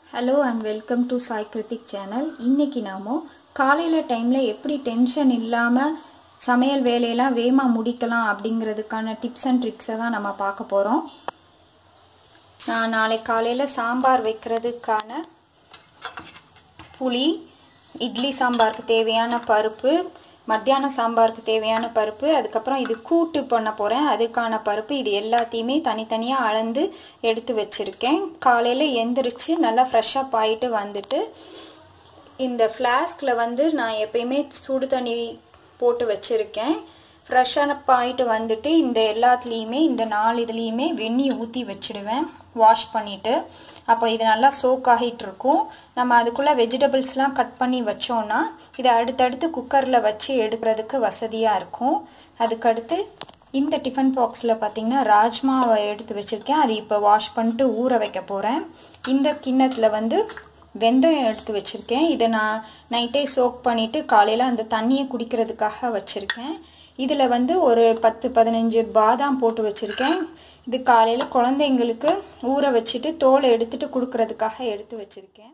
hello and welcome to Sai Krithik channel இன்றைக்கி நாம காலையில் டைமில் எப்படி டென்ஷன் இல்லாமல் சமையல் வேலையெல்லாம் வேகமாக முடிக்கலாம் அப்படிங்கிறதுக்கான டிப்ஸ் அண்ட் ட்ரிக்ஸை தான் நம்ம பார்க்க போகிறோம் நான் நாளை காலையில் சாம்பார் வைக்கிறதுக்கான புளி இட்லி சாம்பாருக்கு தேவையான பருப்பு மத்தியான சாம்பாருக்கு தேவையான பருப்பு அதுக்கப்புறம் இது கூட்டு பண்ண போகிறேன் அதுக்கான பருப்பு இது எல்லாத்தையுமே தனித்தனியாக அளந்து எடுத்து வச்சுருக்கேன் காலையில் எந்திரிச்சு நல்லா ஃப்ரெஷ்ஷப் ஆகிட்டு வந்துட்டு இந்த ஃப்ளாஸ்கில் வந்து நான் எப்பயுமே சுடு தண்ணி போட்டு வச்சுருக்கேன் ஃப்ரெஷ்ஷப் ஆகிட்டு வந்துட்டு இந்த எல்லாத்துலேயுமே இந்த நாலு இதுலேயுமே வெந்நி ஊற்றி வச்சுடுவேன் வாஷ் பண்ணிவிட்டு அப்போ இது நல்லா சோக் ஆகிட்டு இருக்கும் நம்ம அதுக்குள்ளே வெஜிடபிள்ஸ்லாம் கட் பண்ணி வச்சோன்னா இதை அடுத்தடுத்து குக்கரில் வச்சு எடுக்கிறதுக்கு வசதியாக இருக்கும் அதுக்கடுத்து இந்த டிஃபன் பாக்ஸில் பார்த்திங்கன்னா ராஜ்மாவை எடுத்து வச்சுருக்கேன் அது இப்போ வாஷ் பண்ணிட்டு ஊற வைக்க போகிறேன் இந்த கிண்ணத்தில் வந்து வெந்தயம் எடுத்து வச்சுருக்கேன் இதை நான் நைட்டே சோக் பண்ணிவிட்டு காலையில் அந்த தண்ணியை குடிக்கிறதுக்காக வச்சுருக்கேன் இதில் வந்து ஒரு பத்து பதினஞ்சு பாதாம் போட்டு வச்சுருக்கேன் இது காலையில் குழந்தைங்களுக்கு ஊற வச்சுட்டு தோலை எடுத்துட்டு கொடுக்கறதுக்காக எடுத்து வச்சுருக்கேன்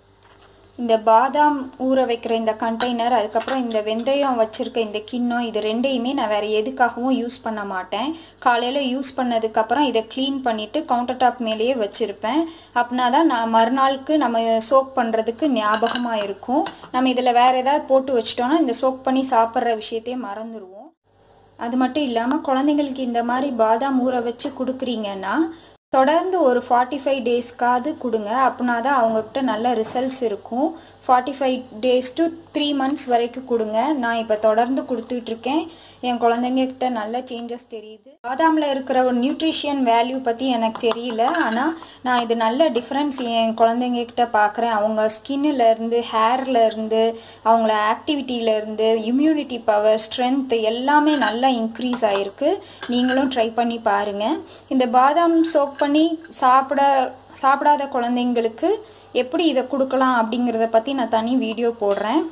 இந்த பாதாம் ஊற வைக்கிற இந்த கண்டெய்னர் அதுக்கப்புறம் இந்த வெந்தயம் வச்சுருக்க இந்த கிண்ணம் இது ரெண்டையுமே நான் வேறு எதுக்காகவும் யூஸ் பண்ண மாட்டேன் காலையில் யூஸ் பண்ணதுக்கப்புறம் இதை க்ளீன் பண்ணிவிட்டு கவுண்டர் டாப் மேலேயே வச்சுருப்பேன் அப்படின்னா தான் நான் மறுநாளுக்கு நம்ம சோக் பண்ணுறதுக்கு ஞாபகமாக இருக்கும் நம்ம இதில் வேறு ஏதாவது போட்டு வச்சிட்டோன்னா இந்த சோக் பண்ணி சாப்பிட்ற விஷயத்தையே மறந்துடுவோம் அது மட்டும் இல்லாமல் குழந்தைங்களுக்கு இந்த மாதிரி பாதாம் ஊற வச்சு கொடுக்குறீங்கன்னா தொடர்ந்து ஒரு ஃபார்ட்டி ஃபைவ் டேஸ்க்காவது கொடுங்க அப்படின்னா தான் அவங்கக்கிட்ட நல்ல ரிசல்ட்ஸ் இருக்கும் forty five days to three months வரைக்கும் கொடுங்க நான் இப்போ தொடர்ந்து கொடுத்துட்ருக்கேன் என் குழந்தைங்கக்கிட்ட நல்ல சேஞ்சஸ் தெரியுது பாதாமில் இருக்கிற ஒரு நியூட்ரிஷியன் வேல்யூ பற்றி எனக்கு தெரியல ஆனால் நான் இது நல்ல டிஃப்ரென்ஸ் என் குழந்தைங்கக்கிட்ட பார்க்குறேன் அவங்க ஸ்கின்னிலேருந்து ஹேர்லேருந்து அவங்கள ஆக்டிவிட்டியிலேருந்து இம்யூனிட்டி பவர் ஸ்ட்ரென்த் எல்லாமே நல்லா இன்க்ரீஸ் ஆகிருக்கு நீங்களும் ட்ரை பண்ணி பாருங்கள் இந்த பாதாம் சோப் பண்ணி சாப்பிட சாப்பிடாத குழந்தைங்களுக்கு எப்படி இதை கொடுக்கலாம் அப்படிங்கிறத பற்றி நான் தனி வீடியோ போடுறேன்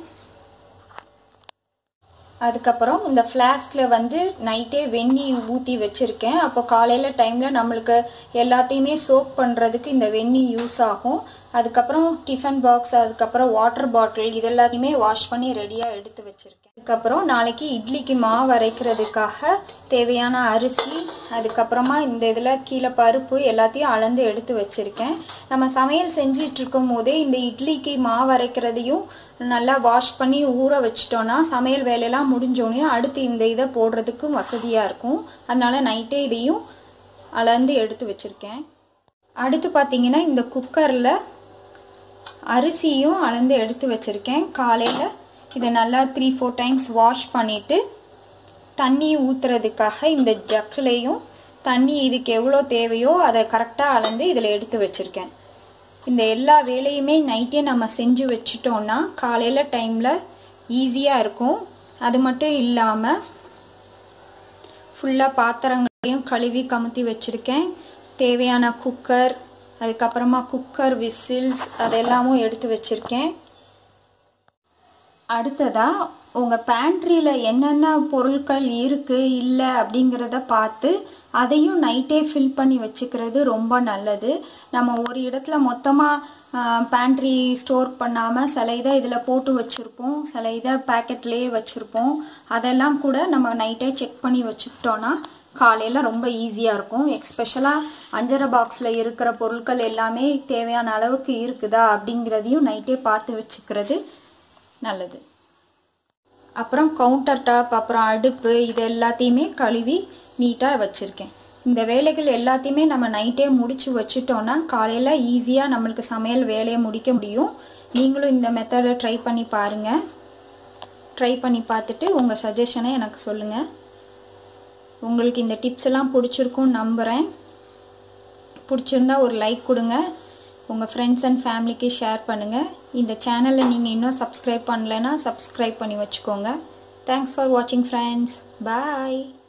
அதுக்கப்புறம் இந்த ஃப்ளாஸ்கில் வந்து நைட்டே வெந்நி ஊற்றி வச்சுருக்கேன் அப்போ காலையில் டைமில் நம்மளுக்கு எல்லாத்தையுமே சோப் பண்ணுறதுக்கு இந்த வெந்நி யூஸ் ஆகும் அதுக்கப்புறம் டிஃபன் பாக்ஸ் அதுக்கப்புறம் வாட்டர் பாட்டில் இது எல்லாத்தையுமே வாஷ் பண்ணி ரெடியாக எடுத்து வச்சுருக்கேன் அதுக்கப்புறம் நாளைக்கு இட்லிக்கு மாவு அரைக்கிறதுக்காக தேவையான அரிசி அதுக்கப்புறமா இந்த இதில் கீழே பருப்பு எல்லாத்தையும் அளந்து எடுத்து வச்சுருக்கேன் நம்ம சமையல் செஞ்சிட்டு இருக்கும் போதே இந்த இட்லிக்கு மாவு அரைக்கிறதையும் நல்லா வாஷ் பண்ணி ஊற வச்சிட்டோன்னா சமையல் வேலையெல்லாம் முடிஞ்சோடனே அடுத்து இந்த இதை போடுறதுக்கும் வசதியாக இருக்கும் அதனால் நைட்டே இதையும் அளந்து எடுத்து வச்சுருக்கேன் அடுத்து பார்த்தீங்கன்னா இந்த குக்கரில் அரிசியும் அளந்து எடுத்து வச்சுருக்கேன் காலையில் இதை நல்லா த்ரீ ஃபோர் டைம்ஸ் வாஷ் பண்ணிவிட்டு தண்ணி ஊற்றுறதுக்காக இந்த ஜக்கிலையும் தண்ணி இதுக்கு எவ்வளோ தேவையோ அதை கரெக்டாக அளந்து இதில் எடுத்து வச்சுருக்கேன் இந்த எல்லா வேலையுமே நைட்டே நம்ம செஞ்சு வச்சிட்டோன்னா காலையில் டைமில் ஈஸியாக இருக்கும் அது மட்டும் இல்லாமல் ஃபுல்லாக பாத்திரங்களையும் கழுவி கமுத்தி வச்சுருக்கேன் தேவையான குக்கர் அதுக்கப்புறமா குக்கர் விசில்ஸ் அதெல்லாமும் எடுத்து வச்சுருக்கேன் அடுத்ததாக உங்கள் பேண்ட்ரியில் என்னென்ன பொருட்கள் இருக்குது இல்லை அப்படிங்கிறத பார்த்து அதையும் நைட்டே ஃபில் பண்ணி வச்சுக்கிறது ரொம்ப நல்லது நம்ம ஒரு இடத்துல மொத்தமாக பேண்ட்ரி ஸ்டோர் பண்ணாமல் சில இதை இதில் போட்டு வச்சுருப்போம் சில இதை பேக்கெட்லேயே வச்சுருப்போம் அதெல்லாம் கூட நம்ம நைட்டே செக் பண்ணி வச்சுக்கிட்டோன்னா காலையில் ரொம்ப ஈஸியாக இருக்கும் எக்ஸ்பெஷலாக அஞ்சரை பாக்ஸில் இருக்கிற பொருட்கள் எல்லாமே தேவையான அளவுக்கு இருக்குதா அப்படிங்கிறதையும் நைட்டே பார்த்து வச்சுக்கிறது நல்லது அப்புறம் கவுண்டர் டாப் அப்புறம் அடுப்பு இது எல்லாத்தையுமே கழுவி நீட்டாக வச்சுருக்கேன் இந்த வேலைகள் எல்லாத்தையுமே நம்ம நைட்டே முடிச்சு வச்சுட்டோன்னா காலையில் ஈஸியாக நம்மளுக்கு சமையல் வேலையை முடிக்க முடியும் நீங்களும் இந்த மெத்தடை ட்ரை பண்ணி பாருங்கள் ட்ரை பண்ணி பார்த்துட்டு உங்கள் சஜஷனை எனக்கு சொல்லுங்கள் உங்களுக்கு இந்த டிப்ஸ் எல்லாம் பிடிச்சிருக்கும்னு நம்புகிறேன் பிடிச்சிருந்தா ஒரு லைக் கொடுங்க உங்கள் ஃப்ரெண்ட்ஸ் அண்ட் ஃபேமிலிக்கு ஷேர் பண்ணுங்கள் இந்த சேனலை நீங்கள் இன்னும் சப்ஸ்கிரைப் பண்ணலைன்னா சப்ஸ்கிரைப் பண்ணி வச்சுக்கோங்க தேங்க்ஸ் ஃபார் வாட்சிங் ஃப்ரெண்ட்ஸ் பாய்